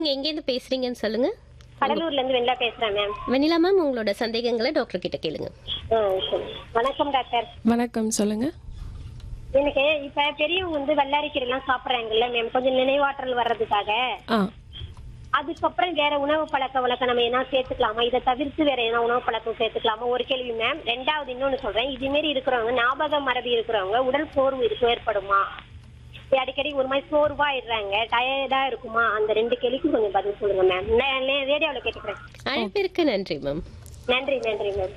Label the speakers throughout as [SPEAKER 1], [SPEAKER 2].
[SPEAKER 1] நீங்க எங்கேருந்து பேசுறீங்கன்னு சொல்லுங்க
[SPEAKER 2] கடலூர்ல இருந்து வெண்ணிலா பேசுறேன் மேம்
[SPEAKER 1] வெண்ணிலா மேம் உங்களோட சந்தேகங்களை டாக்டர் கிட்ட கேளுங்க
[SPEAKER 2] ஆ, சரி. வணக்கம் டாக்டர்
[SPEAKER 3] வணக்கம் சொல்லுங்க
[SPEAKER 2] எனக்கு இப்ப பெரியவங்க வந்து வெள்ளாரிக்கீரை எல்லாம் சாப்பிடுறாங்கல்ல மேம் கொஞ்சம் நினைவாற்றல் வர்றதுக்காக
[SPEAKER 3] ஆ
[SPEAKER 2] அதுக்கப்புறம் வேற உணவு பழக்க வழக்கம் நம்ம என்ன சேர்த்துக்கலாமா இதை தவிர்த்து வேற என்ன உணவு பழக்கம் சேர்த்துக்கலாமா ஒரு கேள்வி மேம் ரெண்டாவது இன்னொன்னு சொல்றேன் இது மாரி இருக்கிறவங்க ஞாபக மறதி இருக்கிறவங்க உடல் சோர்வு இருக்கு ஏற்படுமா இது அடிக்கடி ஒரு மாதிரி சோர்வா ஆயிடுறாங்க டயர்டா இருக்குமா அந்த ரெண்டு கேள்விக்கும் கொஞ்சம் பதில் சொல்லுங்க மேம் நான் ரேடியோவில் கேட்டுக்கிறேன்
[SPEAKER 1] அழைப்பிற்கு நன்றி மேம்
[SPEAKER 2] நன்றி நன்றி மேம்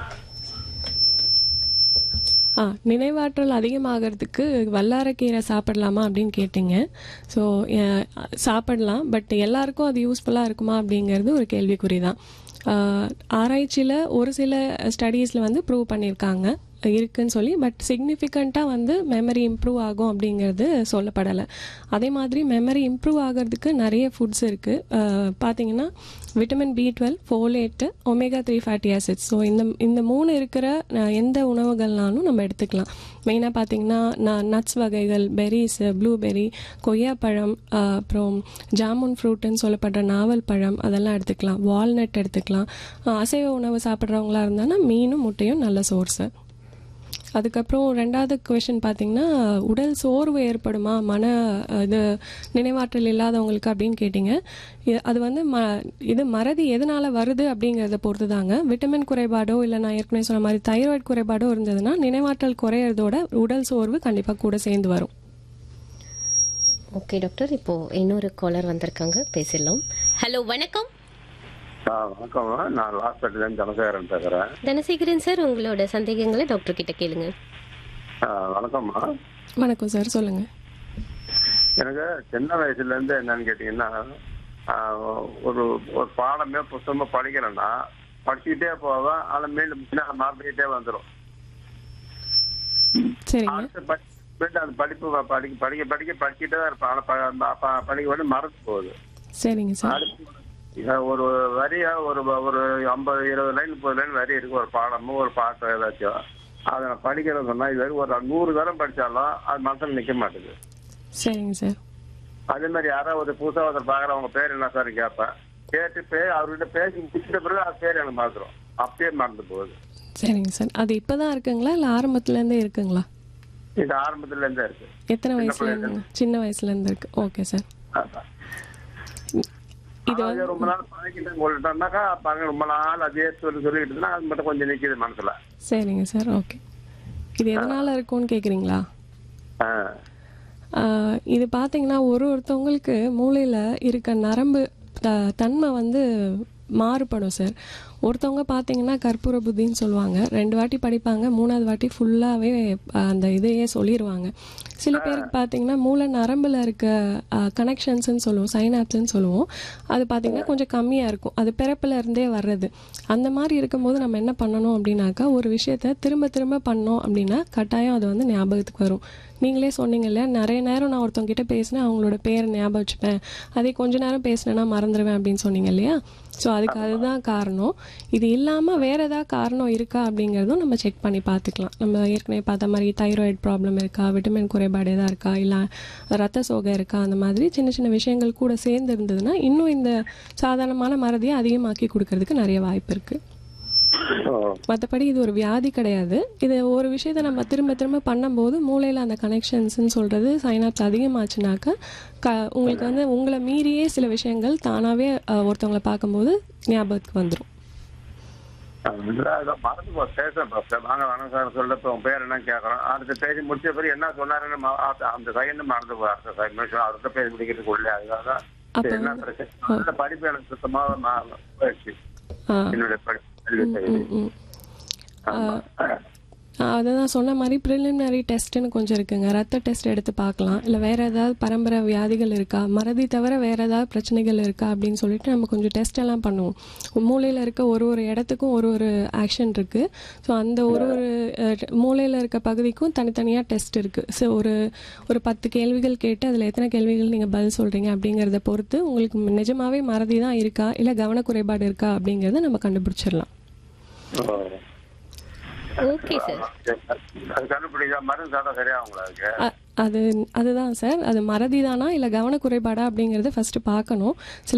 [SPEAKER 3] ஆ நினைவாற்றல் அதிகமாகிறதுக்கு வல்லாரக்கீரை சாப்பிடலாமா அப்படின்னு கேட்டிங்க ஸோ சாப்பிடலாம் பட் எல்லாருக்கும் அது யூஸ்ஃபுல்லாக இருக்குமா அப்படிங்கிறது ஒரு கேள்விக்குறி தான் ஆராய்ச்சியில் ஒரு சில ஸ்டடீஸில் வந்து ப்ரூவ் பண்ணியிருக்காங்க இருக்குன்னு சொல்லி பட் சிக்னிஃபிகண்ட்டாக வந்து மெமரி இம்ப்ரூவ் ஆகும் அப்படிங்கிறது சொல்லப்படலை அதே மாதிரி மெமரி இம்ப்ரூவ் ஆகிறதுக்கு நிறைய ஃபுட்ஸ் இருக்குது பார்த்தீங்கன்னா vitamin B twelve folate omega three fatty acids so இந்த இந்த மூணு இருக்கிற அஹ், எந்த உணவுகள்னாலும் நம்ம எடுத்துக்கலாம் மெயினாக பார்த்தீங்கன்னா நட்ஸ் வகைகள் பெரிஸ் ப்ளூபெர்ரி கொய்யாப்பழம் அஹ், அப்புறம் ஜாமுன் ஃப்ரூட்டுன்னு சொல்லப்படுற நாவல் பழம் அதெல்லாம் எடுத்துக்கலாம் வால்நட் எடுத்துக்கலாம் அஹ், அசைவ உணவு சாப்பிட்றவங்களா இருந்தாங்கன்னா மீனும் முட்டையும் நல்ல சோர்ஸு அதுக்கப்புறம் ரெண்டாவது கொஷின் பார்த்தீங்கன்னா உடல் சோர்வு ஏற்படுமா மன அஹ், இது நினைவாற்றல் இல்லாதவங்களுக்கு அப்படின்னு கேட்டிங்க இ- அது வந்து ம இது மறதி எதனால வருது அப்படிங்கிறத பொறுத்து தாங்க விட்டமின் குறைபாடோ இல்லை நான் ஏற்கனவே சொன்ன மாதிரி தைராய்டு குறைபாடோ இருந்ததுன்னா நினைவாற்றல் குறையிறதோட உடல் சோர்வு கண்டிப்பாக கூட சேர்ந்து வரும்
[SPEAKER 1] ஓகே டாக்டர் இப்போ இன்னொரு காலர் வந்திருக்காங்க பேசிடலாம் ஹலோ வணக்கம்
[SPEAKER 4] ஆ வணக்கம் நான் ஹாஸ்பிட்டல்லேருந்து தனசேகரன் பேசுகிறேன்
[SPEAKER 1] தனசேகரன் சார் உங்களோட சந்தேகங்களை டாக்டர் கிட்ட கேளுங்க
[SPEAKER 4] வணக்கம்மா
[SPEAKER 3] வணக்கம் சார் சொல்லுங்கள்
[SPEAKER 4] எனக்கு சின்ன வயசுலேருந்து என்னன்னு கேட்டிங்கன்னா ஆ, ஒரு ஒரு பாடமே புத்தகமாக படிக்கிறேன்னா படிச்சுக்கிட்டே போவேன் ஆனால் மீண்டும் பின்னால் மறந்துக்கிட்டே வந்துடும்
[SPEAKER 3] சரிங்க
[SPEAKER 4] அடுத்து படி மீண்டும் அந்த படிப்பு ப- படிக்க படிக்க படிக்க படிச்சுட்டே தான் இருப்பேன் ஆனால் ப- ப- ப- படிக்க வந்து மறந்து போகுது
[SPEAKER 3] சரிங்க சார்
[SPEAKER 4] அடுத்து இத ஒரு வரியா ஒரு ஒரு ஐம்பது இருபது லைன் முப்பது லைன் வரி இருக்கு ஒரு பாடமும் ஒரு பாட்டு ஏதாச்சும் அதை நான் படிக்கிறது சொன்னா இது வரைக்கும் ஒரு நூறு தரம் படிச்சாலும் அது மனசுல நிக்க மாட்டேங்குது
[SPEAKER 3] சரிங்க சார்
[SPEAKER 4] அதே மாதிரி யாராவது ஒரு புதுசா ஒருத்தர் பாக்குற அவங்க பேர் என்ன சார் கேட்பேன் கேட்டு பே அவர்கிட்ட பேசி முடிச்சிட்ட பிறகு அது பேர் எனக்கு மறந்துடும் அப்படியே மறந்து போகுது
[SPEAKER 3] சரிங்க சார் அது இப்போ தான் இருக்குங்களா இல்லை ஆரம்பத்துலேருந்தே இருக்குங்களா
[SPEAKER 4] இது ஆரம்பத்துல இருந்தே இருக்கு
[SPEAKER 3] எத்தனை வயசுல இருந்து சின்ன வயசுல இருந்து இருக்கு ஓகே சார்
[SPEAKER 4] அதான்.
[SPEAKER 3] இது
[SPEAKER 4] அதாவது ரொம்ப நாள் பழகிட்டு சொல்லிட்டோம்னாக்கா பாருங்க ரொம்ப நாள் அதே சொல்லி சொல்லிட்டு இருந்தா அது மட்டும் கொஞ்சம் நிக்குது மனசுல
[SPEAKER 3] சரிங்க சார் ஓகே இது எதனால இருக்கும்னு கேக்குறீங்களா
[SPEAKER 4] ஆ.
[SPEAKER 3] ஆஹ் இது பார்த்தீங்கன்னா ஒரு ஒருத்தவங்களுக்கு மூளையில் இருக்க நரம்பு த தன்மை வந்து மாறுபடும் சார் ஒருத்தவங்க பார்த்தீங்கன்னா கற்பூர புத்தின்னு சொல்லுவாங்க ரெண்டு வாட்டி படிப்பாங்க மூணாவது வாட்டி ஃபுல்லாகவே அந்த இதையே சொல்லிடுவாங்க சில பேருக்கு பார்த்தீங்கன்னா மூளை நரம்பில் இருக்க கனெக்ஷன்ஸ்னு சொல்லுவோம் சைனாப்ஸ்ன்னு சொல்லுவோம் அது பார்த்தீங்கன்னா கொஞ்சம் கம்மியாக இருக்கும் அது பிறப்புல இருந்தே வர்றது அந்த மாதிரி இருக்கும்போது நம்ம என்ன பண்ணணும் அப்படின்னாக்கா ஒரு விஷயத்த திரும்ப திரும்ப பண்ணோம் அப்படின்னா கட்டாயம் அது வந்து ஞாபகத்துக்கு வரும் நீங்களே சொன்னீங்க இல்லையா நிறைய நேரம் நான் ஒருத்தவங்க கிட்ட பேசினேன் அவங்களோட பேர் ஞாபகம் வச்சுப்பேன் அதே கொஞ்ச நேரம் பேசினேன்னா மறந்துடுவேன் அப்படின்னு சொன்னீங்க இல்லையா ஸோ அதுக்கு அதுதான் காரணம் இது இல்லாமல் வேற ஏதாவது காரணம் இருக்கா அப்படிங்கிறதும் நம்ம செக் பண்ணி பார்த்துக்கலாம் நம்ம ஏற்கனவே பார்த்த மாதிரி தைராய்டு ப்ராப்ளம் இருக்கா விட்டமின் குறைபாடு எதாவது இருக்கா இல்லை ரத்த சோகை இருக்கா அந்த மாதிரி சின்ன சின்ன விஷயங்கள் கூட சேர்ந்து இருந்ததுன்னா இன்னும் இந்த சாதாரணமான மறதியை அதிகமாக்கி கொடுக்கறதுக்கு நிறைய வாய்ப்பு இருக்குது
[SPEAKER 4] ஓ.
[SPEAKER 3] மற்றபடி இது ஒரு வியாதி கிடையாது இது ஒரு விஷயத்தை நம்ம திரும்ப திரும்ப பண்ணும்போது மூளையில் அந்த கனெக்ஷன்ஸ்னு சொல்கிறது சைனாப்ஸ் அதிகமாச்சுனாக்கா க உங்களுக்கு வந்து உங்களை மீறியே சில விஷயங்கள் தானாகவே ஒருத்தவங்களை பார்க்கும்போது ஞாபகத்துக்கு வந்துடும்
[SPEAKER 4] இல்ல, இதோ மறந்து போ பேசுறேன் டாக்டர் வாங்க வணக்கம் சார் சொல்ல இப்போ உங்க பேர் என்ன கேட்கறோம் அடுத்த பேசி முடிச்ச பிறகு என்ன சொன்னாருன்னு ம- அந்த- அந்த செகண்ட் மறந்து போ அடுத்த five நிமிஷம் அடுத்த பேசி முடிக்கிறதுக்கு உள்ளே அதுக்காக சரி, என்ன பிரச்சனை அந்த படிப்பு எனக்கு சுத்தமாக மா- போயிடுச்சு
[SPEAKER 3] ஆ
[SPEAKER 4] என்னுடைய படிப்பு கல்வி தகுதி.
[SPEAKER 3] ம்
[SPEAKER 4] ஆமா.
[SPEAKER 3] அதுதான் சொன்ன மாதிரி ப்ரிலிமினரி டெஸ்ட்டுன்னு கொஞ்சம் இருக்குங்க ரத்த டெஸ்ட் எடுத்து பார்க்கலாம் இல்லை வேறு ஏதாவது பரம்பரை வியாதிகள் இருக்கா மறதி தவிர வேறு ஏதாவது பிரச்சனைகள் இருக்கா அப்படின்னு சொல்லிட்டு நம்ம கொஞ்சம் டெஸ்ட் எல்லாம் பண்ணுவோம் மூளையில் இருக்க ஒரு ஒரு இடத்துக்கும் ஒரு ஒரு ஆக்ஷன் இருக்குது ஸோ அந்த ஒரு ஒரு மூளையில் இருக்க பகுதிக்கும் தனித்தனியாக டெஸ்ட் இருக்குது ஸோ ஒரு ஒரு பத்து கேள்விகள் கேட்டு அதில் எத்தனை கேள்விகள் நீங்கள் பதில் சொல்கிறீங்க அப்படிங்கிறத பொறுத்து உங்களுக்கு நிஜமாவே மறதி தான் இருக்கா இல்லை கவனக்குறைபாடு இருக்கா அப்படிங்கிறத நம்ம கண்டுபிடிச்சிடலாம்
[SPEAKER 4] ஓ.
[SPEAKER 1] ஓகே சார்
[SPEAKER 4] அது கண்டுபிடிச்சா மருந்து சாப்பிட்டா சரியாகுங்களா அதுக்கு
[SPEAKER 3] அ- அது அதுதான் சார் அது மறதி தானா இல்லை கவனக்குறைபாடா அப்படிங்கிறத ஃபஸ்ட்டு பார்க்கணும் சில